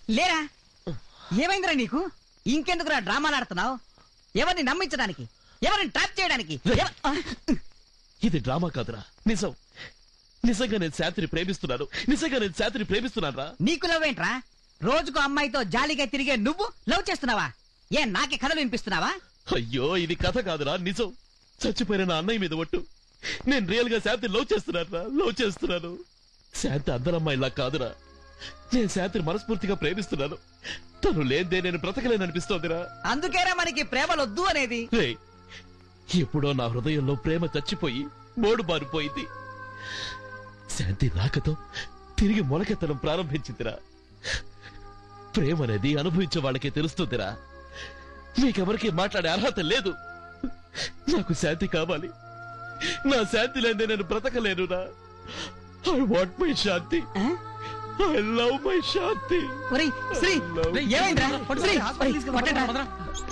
లేరా ఏమైందిరా నీకు ఇంకెందుకురా డ్రామాలు ఆడుతున్నావు ఎవరిని నమ్మించడానికి ఎవరిని ట్రాప్ చేయడానికి ఎవ- ఆ, ఇది డ్రామా కాదురా నిజం నిజంగా నేను శాంతిని ప్రేమిస్తున్నాను నిజంగా నేను శాంతిని ప్రేమిస్తున్నాను రా నీకు లవ్ ఏంట్రా రోజుకు అమ్మాయితో జాలీగా తిరిగే నువ్వు లవ్ చేస్తున్నావా ఏ నాకే కథలు వినిపిస్తున్నావా అయ్యో ఇది కథ కాదురా నిజం చచ్చిపోయిన నా అన్నయ్య మీద ఒట్టు నేను రియల్ గా శాంతి లవ్ చేస్తున్నాను రా లవ్ చేస్తున్నాను శాంతి అందరమ్మాయిలా కాదురా నేను శాంతిని మనస్ఫూర్తిగా ప్రేమిస్తున్నాను తను లేదే నేను బ్రతకలేననిపిస్తోందిరా అందుకేరా మనకి ప్రేమలొద్దు అనేది రే ఎప్పుడో నా హృదయంలో ప్రేమ చచ్చిపోయి మోడు బారిపోయింది శాంతి రాకతో తిరిగి మొలకెత్తడం ప్రారంభించిందిరా ప్రేమ అనేది అనుభవించే వాళ్ళకే తెలుస్తుందిరా మీకెవరికి మాట్లాడే అర్హత లేదు నాకు శాంతి కావాలి నా శాంతి లేదే నేను బ్రతకలేనురా ఐ వాంట్ మై శాంతి ఆ? ఐ లవ్ మై శాంతి ఒరేయ్, శ్రీ ఏమైందిరా శ్రీ, ఒరేయ్, పట్టండ్రా.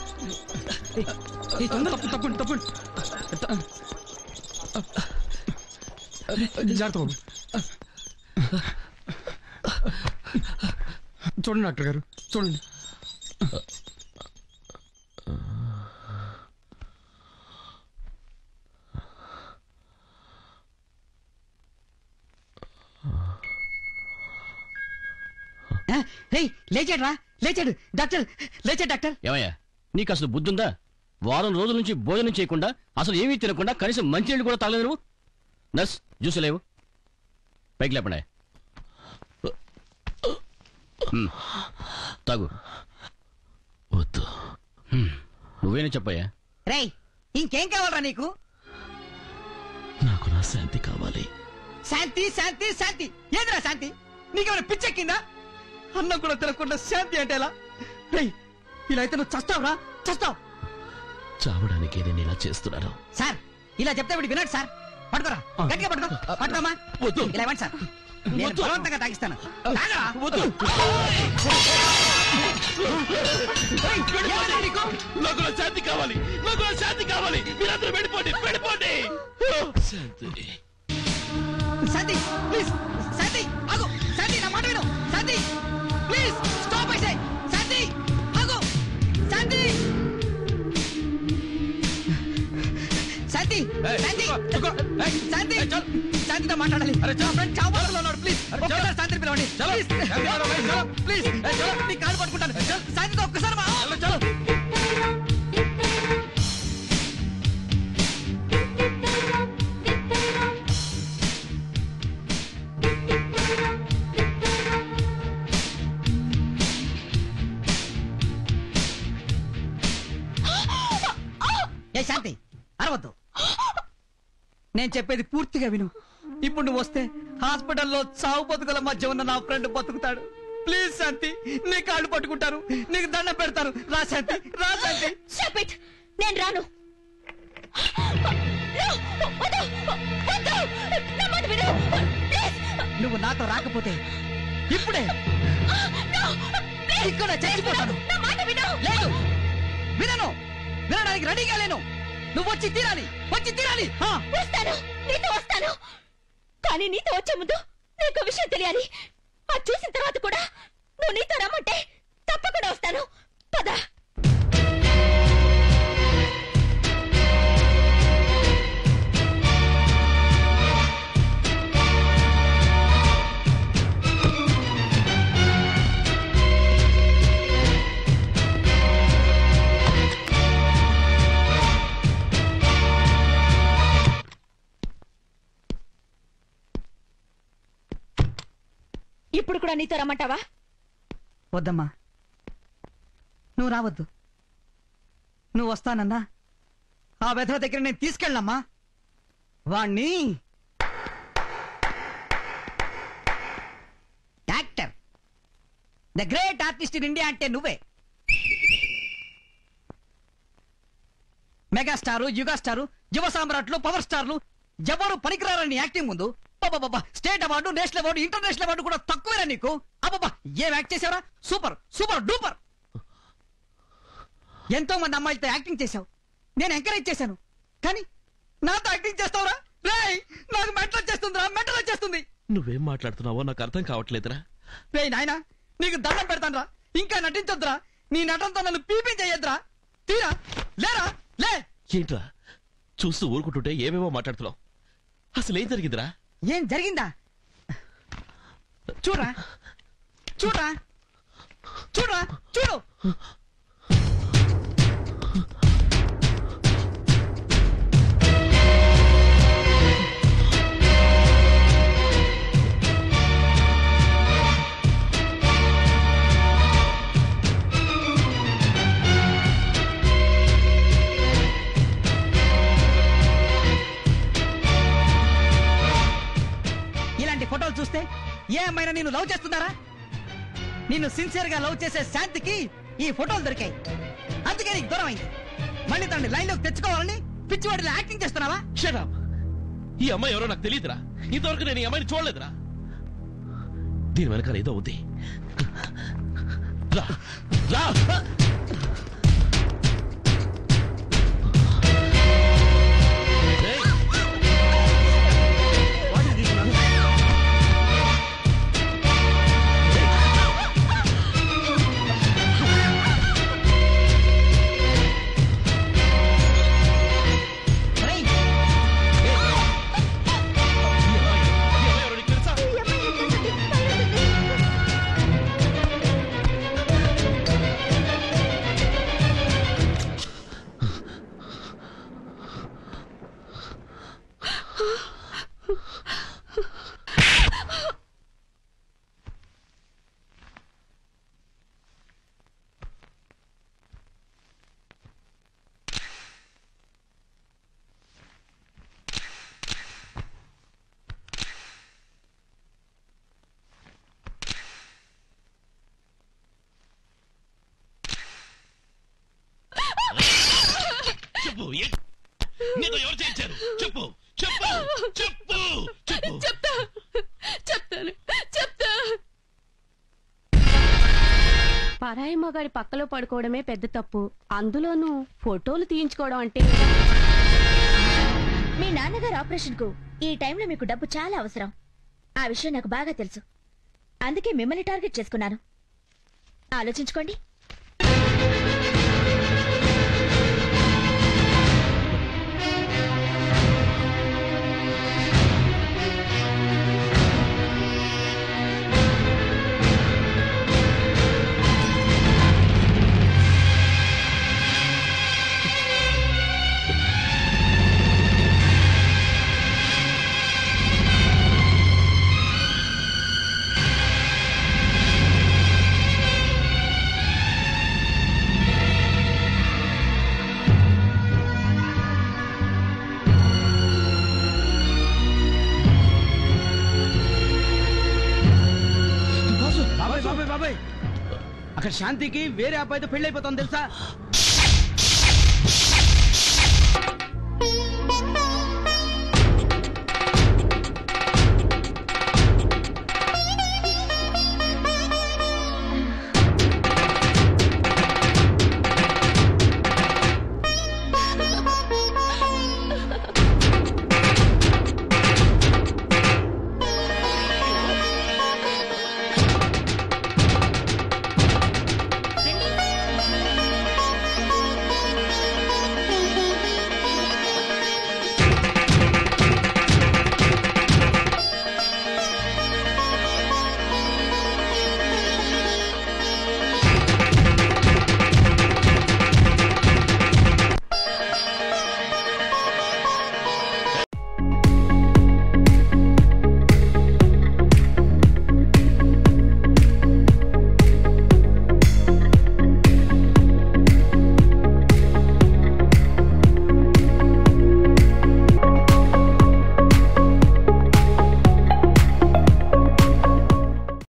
తప్పు తప్పండి తప్పండి జాగ్రత్త బాబు చూడండి డాక్టర్ గారు చూడండి ఆ, రేయ్ లేచాడు రా లేచాడు డాక్టర్ లేచాడు డాక్టర్ ఏమయ్యా నీకు అసలు బుద్ధుందా వారం రోజుల నుంచి భోజనం చేయకుండా అసలు ఏమీ తినకుండా కనీసం మంచినీళ్ళు కూడా తాగలేదు నువ్వు నర్స్ జ్యూస్ లేవు పైకి లేపండి హ్మ్. తాగు వద్దు హ్మ్. నువ్వేనే చెప్పయ్యా రేయ్ ఇంకేం కావాలరా నీకు నాకు నా శాంతి కావాలి శాంతి శాంతి శాంతి ఏదిరా శాంతి నీకేమైనా పిచ్చెక్కిందా అన్నం కూడా తినకుండా శాంతి అంటే ఎలా రేయ్ ఇలా అయితే నువ్వు చస్తావురా చస్తావు చావడానికే నేను ఇలా చేస్తున్నాను సార్ ఇలా చెప్తే వీడు వినాడు సార్ పట్టుకోరా గట్టిగా పట్టుకో పట్టుకోమా వద్దు. ఇలా ఇవ్వండి సార్ నేను వద్దు. బలవంతంగా తాగిస్తాను తాగరా? వద్దు రేయ్, ఏమైంది నీకు? నాకు నా శాంతి కావాలి నాకు నా శాంతి కావాలి మీరందరూ వెళ్ళిపోండి వెళ్ళిపోండి శాంతి శాంతి ప్లీజ్ శాంతి ఆగు శాంతి నా మాట విను శాంతి ప్లీజ్ స్టాప్ అయితే శాంతి ఆగు శాంతి శాంతి శాంతి శాంతి శాంతితో మాట్లాడాలి నా ఫ్రెండ్ చావుబాటులో ఉన్నాడు ప్లీజ్ ఒక్కసారి శాంతిని పిలవండి ప్లీజ్ ప్లీజ్ నీ కాలు పట్టుకుంటాను శాంతితో ఒక్కసారి మా ఏ శాంతి అరవద్దు నేను చెప్పేది పూర్తిగా విను ఇప్పుడు నువ్వు వస్తే హాస్పిటల్లో చావు బతుకుల మధ్య ఉన్న నా ఫ్రెండ్ బతుకుతాడు ప్లీజ్ శాంతి నీ కాళ్ళు పట్టుకుంటారు నీకు దండం పెడతారు రా శాంతి రా శాంతి Stop it! నేను రాను No! వద్దు! వద్దు! నా మాట విను! Please! నువ్వు నాతో రాకపోతే ఇప్పుడే No! Please! ఇక్కడ చచ్చిపోతాను నా మాట విను! లేదు వినను వినడానికి రెడీగా లేను నువ్వు వచ్చి తీరాలి వచ్చి తీరాలి ఆ. వస్తాను నీతో వస్తాను కానీ నీతో వచ్చే ముందు నీకు విషయం తెలియాలి అది చూసిన తర్వాత కూడా నువ్వు నీతో రమ్మంటే తప్పకుండా వస్తాను పద ఇప్పుడు కూడా నీతో రమ్మంటావా వద్దమ్మా నువ్వు రావద్దు నువ్వు వస్తానన్నా ఆ వెధవ దగ్గర నేను తీసుకెళ్ళమ్మా వాణ్ణి actor the great artist in India అంటే నువ్వే మెగాస్టారు యుగాస్టారు యువ సామ్రాట్లు పవర్ స్టార్లు ఎవరు పనికిరారని యాక్టింగ్ ముందు అబ్బబ్బబ్బా state award national award international award కూడా తక్కువేనా నీకు అబ్బబ్బా ఏం యాక్ట్ చేసావరా సూపర్ సూపర్ డూపర్ ఎంతో మంది అమ్మాయిలతో యాక్టింగ్ చేశావు నేను ఎంకరేజ్ చేశాను కానీ నాతో యాక్టింగ్ చేస్తావురా రేయ్ నాకు మెంటల్ వచ్చేస్తుందిరా మెంటల్ వచ్చేస్తుంది నువ్వేం మాట్లాడుతున్నావో నాకు అర్థం కావట్లేదురా రేయ్ నాయనా నీకు దండం పెడతానరా ఇంకా నటించొద్దురా నీ నటనతో నన్ను పీపీ చేయొద్దురా తీరా లేరా లే ఏంట్రా చూస్తూ ఊరుకుంటుంటే ఏమేమో మాట్లాడుతున్నావు అసలు ఏం జరిగిందిరా ఏం జరిగిందా చూడరా చూడరా చూడరా చూడు ఇలాంటి ఫోటోలు చూస్తే ఏ అమ్మాయినా నిన్ను లవ్ చేస్తున్నారా నిన్ను సిన్సియర్ గా లవ్ చేసే శాంతికి ఈ ఫోటోలు దొరికాయి అందుకే నీకు దూరం అయింది మళ్ళీ తనని లైన్ లోకి తెచ్చుకోవాలని పిచ్చివాడిలో యాక్టింగ్ చేస్తున్నావా షటప్ ఈ అమ్మాయి ఎవరో నాకు తెలియదురా ఇంతవరకు నేను ఈ అమ్మాయిని చూడలేదురా దీని వెనకాల ఏదో ఉంది రా రా ఏయ్, ఒరేయ్, ఈ అమ్మాయి ఈ అమ్మాయి ఎవరో నీకు తెలుసా చెప్పు ఏ- నీతో ఎవరు చేయించారు చెప్పు చెప్పు చెప్పు చెప్పు చెప్తా చెప్తాను చెప్తా పరాయి మగాడి పక్కలో పడుకోవడమే పెద్ద తప్పు అందులోనూ ఫోటోలు తీయించుకోవడం అంటే మీ నాన్నగారు ఆపరేషన్ కు ఈ టైంలో మీకు డబ్బు చాలా అవసరం ఆ విషయం నాకు బాగా తెలుసు అందుకే మిమ్మల్ని టార్గెట్ చేసుకున్నాను ఆలోచించుకోండి బాబాయ్ బాబాయ్ బాబాయ్ అక్కడ శాంతికి వేరే అబ్బాయితో పెళ్లి అయిపోతుంది తెలుసా